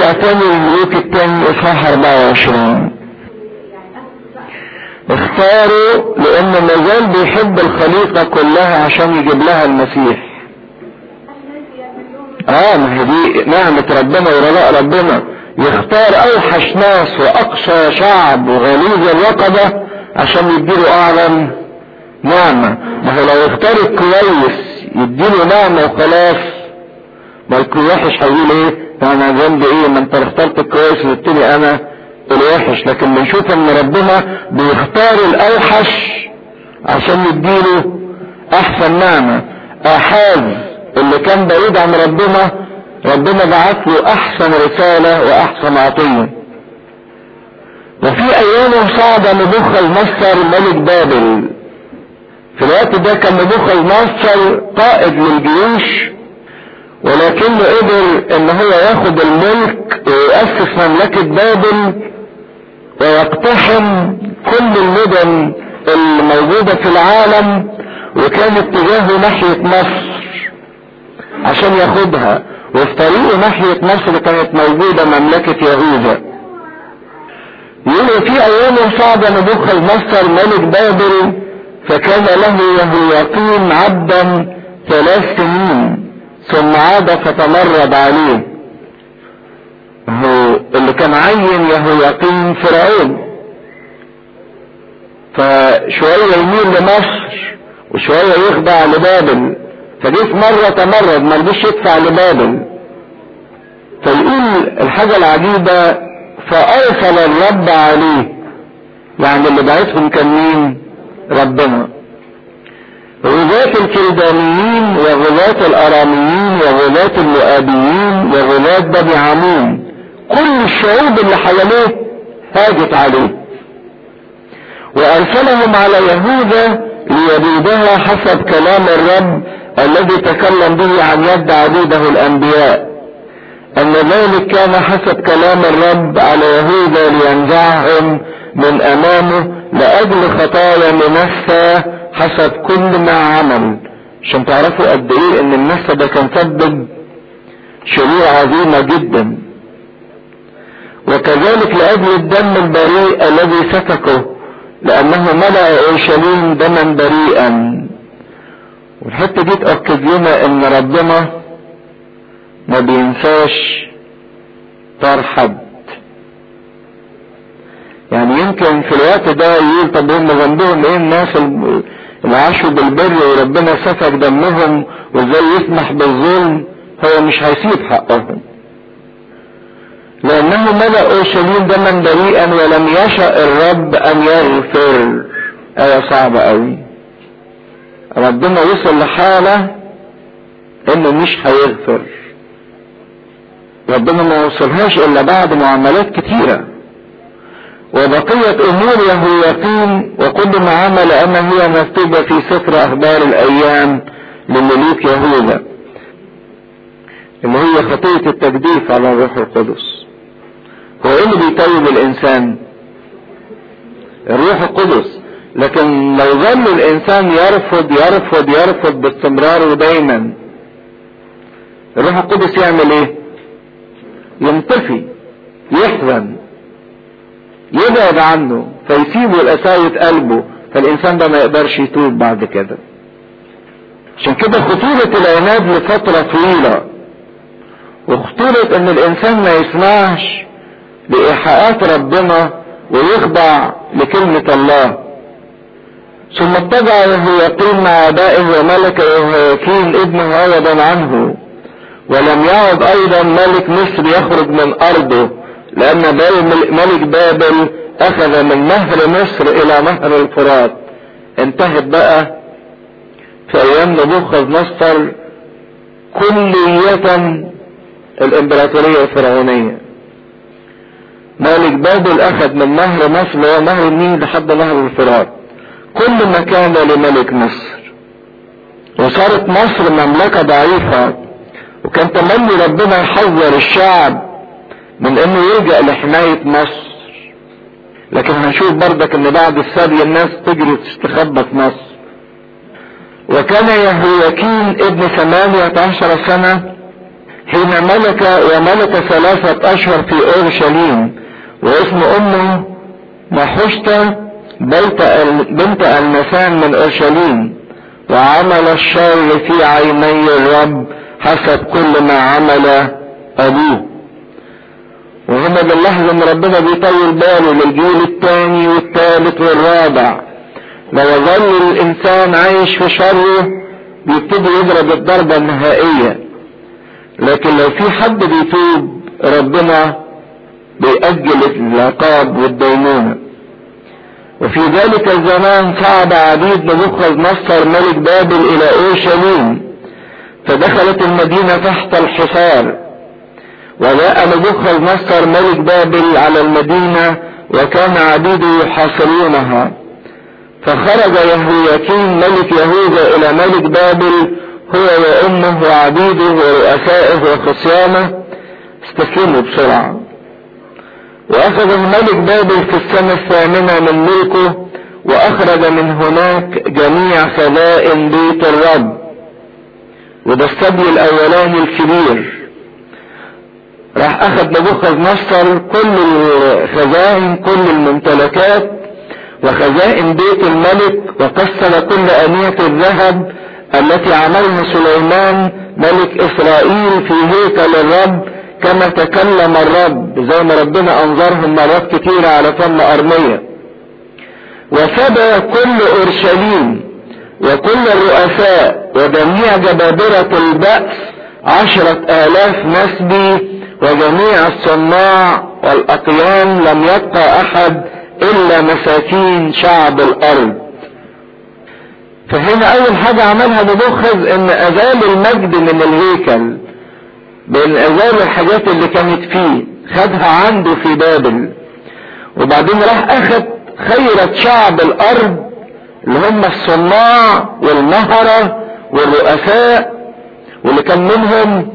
نرجع تاني للملوك التاني اصحاح 24 اختاروا لان مازال بيحب الخليقة كلها عشان يجيب لها المسيح اه ما هي دي نعمة ربنا ورضاء ربنا يختار اوحش ناس واقصى شعب وغليظ الرقبة عشان يديله اعظم نعمة ما هو لو اختار الكويس يديله نعمة وخلاص ما الوحش هيقول ايه انا ذنبي ايه ما انت اخترت الكويس وقلت انا الوحش لكن بنشوف ان ربنا بيختار الاوحش عشان يديله احسن نعمة احاز اللي كان بعيد عن ربنا ربنا بعت له احسن رسالة واحسن عطية وفي ايام صعد نبوخذ نصر ملك بابل في الوقت ده كان نبوخذ نصر قائد للجيوش ولكنه قدر ان هو ياخد الملك ويؤسس مملكة بابل ويقتحم كل المدن الموجودة في العالم وكان اتجاهه ناحية مصر عشان ياخدها وفي طريقه ناحية مصر كانت موجودة مملكة يهوذا يقول في ايام صعد نبوخذ نصر ملك بابل فكان له يهوياقيم عبدا ثلاث سنين ثم عاد فتمرد عليه هو اللي كان عين يهوياقيم فرعون فشوية يميل لمصر وشوية يخضع لبابل فجه في مرة تمرد ما رضيش يدفع لبابل فيقول الحاجة العجيبة فأرسل الرب عليه يعني اللي بعتهم كان مين ربنا غزاة الكلدانيين وغزاة الاراميين وغزاة المؤابيين وغزاة بني عمون كل الشعوب اللي حواليه هاجت عليه وارسلهم على يهوذا ليبيدها حسب كلام الرب الذي تكلم به عن يد عبيده الانبياء ان ذلك كان حسب كلام الرب على يهوذا لينزعهم من امامه لاجل خطايا منسى حسب كل ما عمل عشان تعرفوا قد ايه ان النسى ده كان سبب شرور عظيمة جدا وكذلك لاجل الدم البريء الذي سفكه لانه ملأ اورشليم دما بريئا والحتة دي تأكد لنا ان ربنا ما بينساش طار حد يعني يمكن في الوقت ده يقول طب هم ذنبهم ايه الناس اللي عاشوا بالبر وربنا سفك دمهم وازاي يسمح بالظلم هو مش هيسيب حقهم لانه ملأ اورشليم دما بريئا ولم يشأ الرب ان يغفر ايه صعبة قوي ربنا وصل لحالة انه مش هيغفر ربنا ما وصلهاش الا بعد معاملات كتيره وبقية امور يهوياقين وكل ما عمل اما هي مكتوبة في سفر اخبار الايام لملوك يهوذا اللي هي خطية التجديف على الروح القدس هو ايه اللي بيتوب الانسان الروح القدس لكن لو ظل الانسان يرفض يرفض يرفض باستمرار ودايما الروح القدس يعمل ايه ينطفي يحزن يبعد عنه فيسيبه لقساوة قلبه فالإنسان ده ما يقدرش يتوب بعد كده عشان كده خطورة العناد لفترة طويلة وخطورة ان الانسان ما يسمعش لإيحاءات ربنا ويخضع لكلمة الله ثم اتبع يهوياقين مع ابائه وملك يهوياكين ابنه عوضا عنه ولم يعد ايضا ملك مصر يخرج من ارضه لان ملك بابل اخذ من نهر مصر الى نهر الفرات انتهت بقى في ايام نبوخذ نصر كلية الامبراطورية الفرعونية ملك بابل اخذ من نهر مصر هو نهر النيل لحد نهر الفرات كل مكان لملك مصر وصارت مصر مملكة ضعيفة وكان تمني ربنا يحذر الشعب من انه يلجأ لحماية مصر لكن هنشوف بردك ان بعد السبي الناس تجري تستخبى في مصر وكان يهوياكين ابن ثمانية عشر سنة حين ملك وملك ثلاثة اشهر في اورشليم واسم امه نحشتة بنت بنت المسان من اورشليم وعمل الشر في عيني الرب حسب كل ما عمل ابوه وهنا بنلاحظ ان ربنا بيطول باله للجيل الثاني والثالث والرابع لو ظل الانسان عايش في شره بيبتدي يضرب الضربة النهائية لكن لو في حد بيتوب ربنا بيأجل العقاب والدينونة وفي ذلك الزمان صعد عبيد نبوخذ نصر ملك بابل الى اورشليم فدخلت المدينة تحت الحصار وجاء نبوخذ نصر ملك بابل على المدينة وكان عبيده يحاصرونها فخرج يهوياكين ملك يهوذا الى ملك بابل هو وامه وعبيده ورؤسائه وخصيانه استسلموا بسرعة واخذ الملك بابل في السنة الثامنة من ملكه واخرج من هناك جميع خزائن بيت الرب وده السبي الاولاني الكبير راح اخذ نبوخذ نصر كل الخزائن كل الممتلكات وخزائن بيت الملك وقسم كل انية الذهب التي عملها سليمان ملك اسرائيل في هيكل الرب كما تكلم الرب زي ما ربنا انظرهم مرات كتيرة على فم ارمية وسبى كل اورشليم وكل الرؤساء وجميع جبابرة البأس عشرة الاف نسبي وجميع الصناع والاقيان لم يبقى احد الا مساكين شعب الارض فهنا اول حاجة عملها نبوخذ ان ازال المجد من الهيكل بان ازال الحاجات اللي كانت فيه خدها عنده في بابل وبعدين راح اخد خيرة شعب الارض اللي هم الصناع والمهرة والرؤساء واللي كان منهم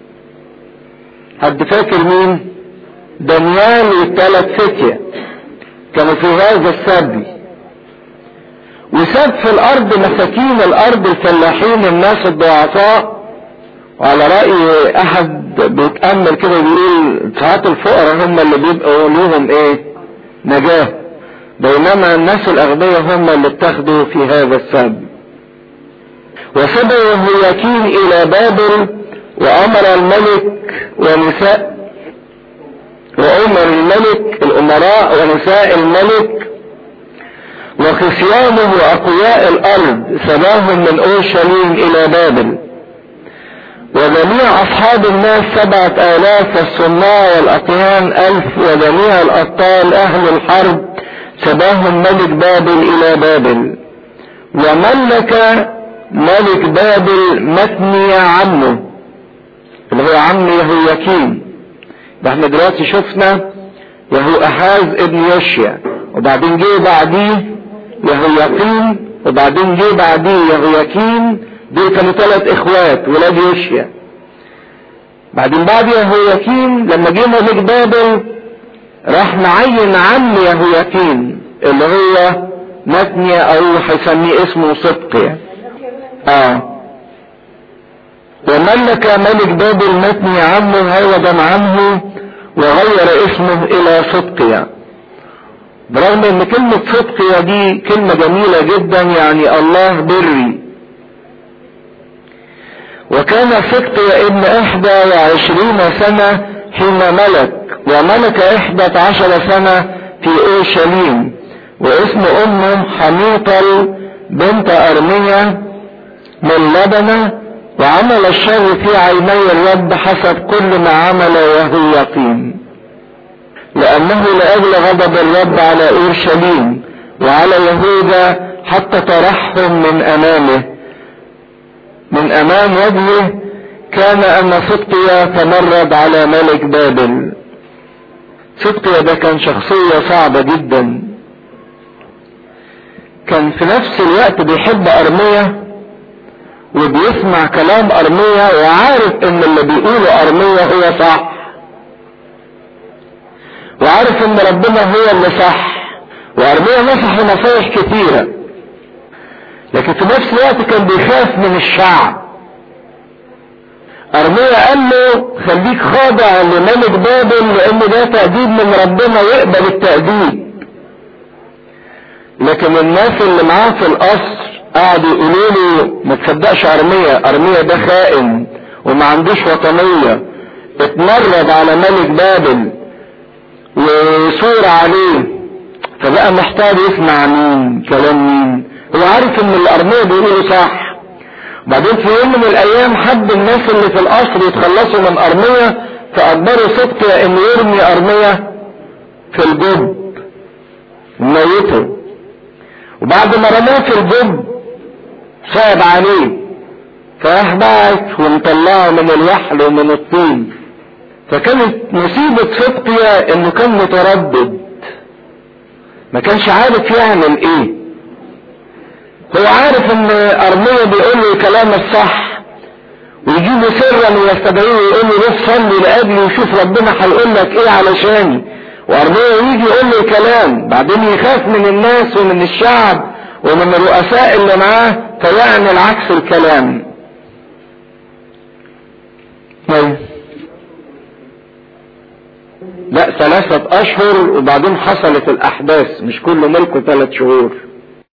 حد فاكر مين دانيال والثلاث فتية كانوا في هذا السبي وساب في الارض مساكين الارض الفلاحين الناس الضعفاء وعلى رأي احد بيتأمل كده بيقول ساعات الفقراء هم اللي بيبقوا لهم ايه نجاة بينما الناس الاغنياء هم اللي اتخذوا في هذا السبي وسبى يهوياكين الى بابل وامر الملك ونساء وامر الملك الامراء ونساء الملك وخصيانه واقوياء الارض سباهم من اورشليم الى بابل وجميع اصحاب الناس سبعة الاف والصناع والاقيان الف وجميع الابطال اهل الحرب سباهم ملك بابل الى بابل وملك ملك بابل متني عمه اللي هو عم يهوياكين ده احنا دلوقتي شفنا يهو احاز ابن يوشيا وبعدين جه بعديه يهوياقين وبعدين جه بعديه يهوياكين دول كانوا ثلاث اخوات ولاد يوشيا بعدين بعد يهوياكين لما جه ملك بابل راح معين عم يهوياكين اللي هو متنيا او هيسميه اسمه صدقيا اه وملك ملك بابل متني عمه هودا عنه وغير اسمه الى صدقيا برغم ان كلمة صدقيا دي كلمة جميلة جدا يعني الله بري وكان صدقيا ابن احدى وعشرين سنة حين ملك وملك احدى عشر سنة في اورشليم واسم امه حميطل بنت ارمية من لبنه وعمل الشر في عيني الرب حسب كل ما عمل وهو يقين لأنه لأجل غضب الرب على أورشليم وعلى يهوذا حتى طرحهم من أمامه من أمام وجهه كان أن صدقيا تمرد على ملك بابل صدقيا ده كان شخصية صعبة جدا كان في نفس الوقت بيحب أرمية وبيسمع كلام ارميا وعارف ان اللي بيقوله ارميا هو صح وعارف ان ربنا هو اللي صح وارميا نصح نصايح كتيرة لكن في نفس الوقت كان بيخاف من الشعب ارميا قال له خليك خاضع لملك بابل لان ده تأديب من ربنا ويقبل التأديب لكن الناس اللي معاه في القصر قعدوا يقولوا له ما تصدقش ارميا ارميا ده خائن وما عندوش وطنية اتمرد على ملك بابل وصور عليه فبقى محتاج يسمع مين كلام مين هو عارف ان الارمية بيقولوا صح بعدين في يوم من الايام حب الناس اللي في القصر يتخلصوا من ارمية فاجبروا صدق ان يرمي ارمية في الجب وميته وبعد ما رماه في الجب صعب عليه فراح بعت ومطلعه من الوحل ومن الطين فكانت مصيبة صدقيا انه كان متردد ما كانش عارف يعمل ايه هو عارف ان ارميا بيقول له الكلام الصح ويجيبه سرا ويستدعيه ويقول له روح صلي لاجلي وشوف ربنا هيقول لك ايه علشاني وارميا يجي يقول له الكلام بعدين يخاف من الناس ومن الشعب ومن الرؤساء اللي معاه فيعمل عكس الكلام طيب لا ثلاثة اشهر وبعدين حصلت الاحداث مش كل ملكه ثلاث شهور